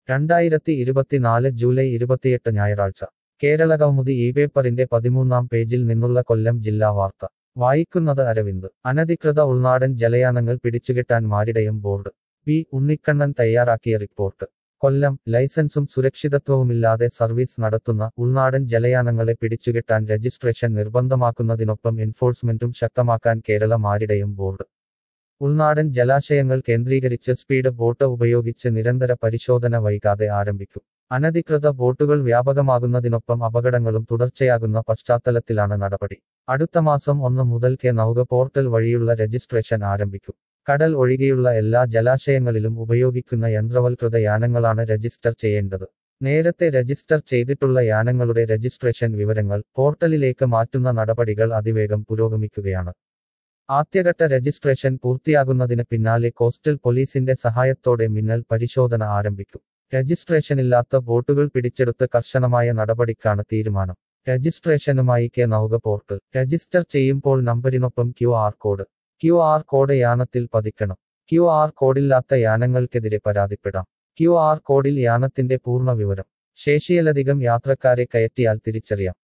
രണ്ടായിരത്തി ഇരുപത്തിനാല് ജൂലൈ ഇരുപത്തിയെട്ട് ഞായറാഴ്ച കേരള കൗമുദി ഈ പേപ്പറിന്റെ പതിമൂന്നാം പേജിൽ നിന്നുള്ള കൊല്ലം ജില്ലാ വാർത്ത വായിക്കുന്നത് അരവിന്ദ് അനധികൃത ഉൾനാടൻ ജലയാനങ്ങൾ പിടിച്ചുകെട്ടാൻ മാരിടയം ബോർഡ് പി ഉണ്ണിക്കണ്ണൻ തയ്യാറാക്കിയ റിപ്പോർട്ട് കൊല്ലം ലൈസൻസും സുരക്ഷിതത്വവുമില്ലാതെ സർവീസ് നടത്തുന്ന ഉൾനാടൻ ജലയാനങ്ങളെ പിടിച്ചുകെട്ടാൻ രജിസ്ട്രേഷൻ നിർബന്ധമാക്കുന്നതിനൊപ്പം എൻഫോഴ്സ്മെന്റും ശക്തമാക്കാൻ കേരള മാരിടയം ബോർഡ് ഉൾനാടൻ ജലാശയങ്ങൾ കേന്ദ്രീകരിച്ച് സ്പീഡ് ബോട്ട് ഉപയോഗിച്ച് നിരന്തര പരിശോധന വൈകാതെ ആരംഭിക്കും അനധികൃത ബോട്ടുകൾ വ്യാപകമാകുന്നതിനൊപ്പം അപകടങ്ങളും തുടർച്ചയാകുന്ന പശ്ചാത്തലത്തിലാണ് നടപടി അടുത്ത മാസം ഒന്ന് മുതൽ കെ നൗക പോർട്ടൽ വഴിയുള്ള രജിസ്ട്രേഷൻ ആരംഭിക്കും കടൽ ഒഴികെയുള്ള എല്ലാ ജലാശയങ്ങളിലും ഉപയോഗിക്കുന്ന യന്ത്രവൽകൃത യാനങ്ങളാണ് രജിസ്റ്റർ ചെയ്യേണ്ടത് നേരത്തെ രജിസ്റ്റർ ചെയ്തിട്ടുള്ള യാനങ്ങളുടെ രജിസ്ട്രേഷൻ വിവരങ്ങൾ പോർട്ടലിലേക്ക് മാറ്റുന്ന നടപടികൾ അതിവേഗം പുരോഗമിക്കുകയാണ് ആദ്യഘട്ട രജിസ്ട്രേഷൻ പൂർത്തിയാകുന്നതിന് പിന്നാലെ കോസ്റ്റൽ പോലീസിന്റെ സഹായത്തോടെ മിന്നൽ പരിശോധന ആരംഭിക്കും രജിസ്ട്രേഷനില്ലാത്ത ബോട്ടുകൾ പിടിച്ചെടുത്ത് കർശനമായ നടപടിക്കാണ് തീരുമാനം രജിസ്ട്രേഷനുമായി കെ നൗക പോർട്ടൽ രജിസ്റ്റർ ചെയ്യുമ്പോൾ നമ്പരിനൊപ്പം Q R code Q R code യാനത്തിൽ പതിക്കണം ക്യു ആർ കോഡില്ലാത്ത യാനങ്ങൾക്കെതിരെ പരാതിപ്പെടാം ക്യു ആർ കോഡിൽ യാനത്തിന്റെ പൂർണ്ണ വിവരം ശേഷിയിലധികം യാത്രക്കാരെ കയറ്റിയാൽ തിരിച്ചറിയാം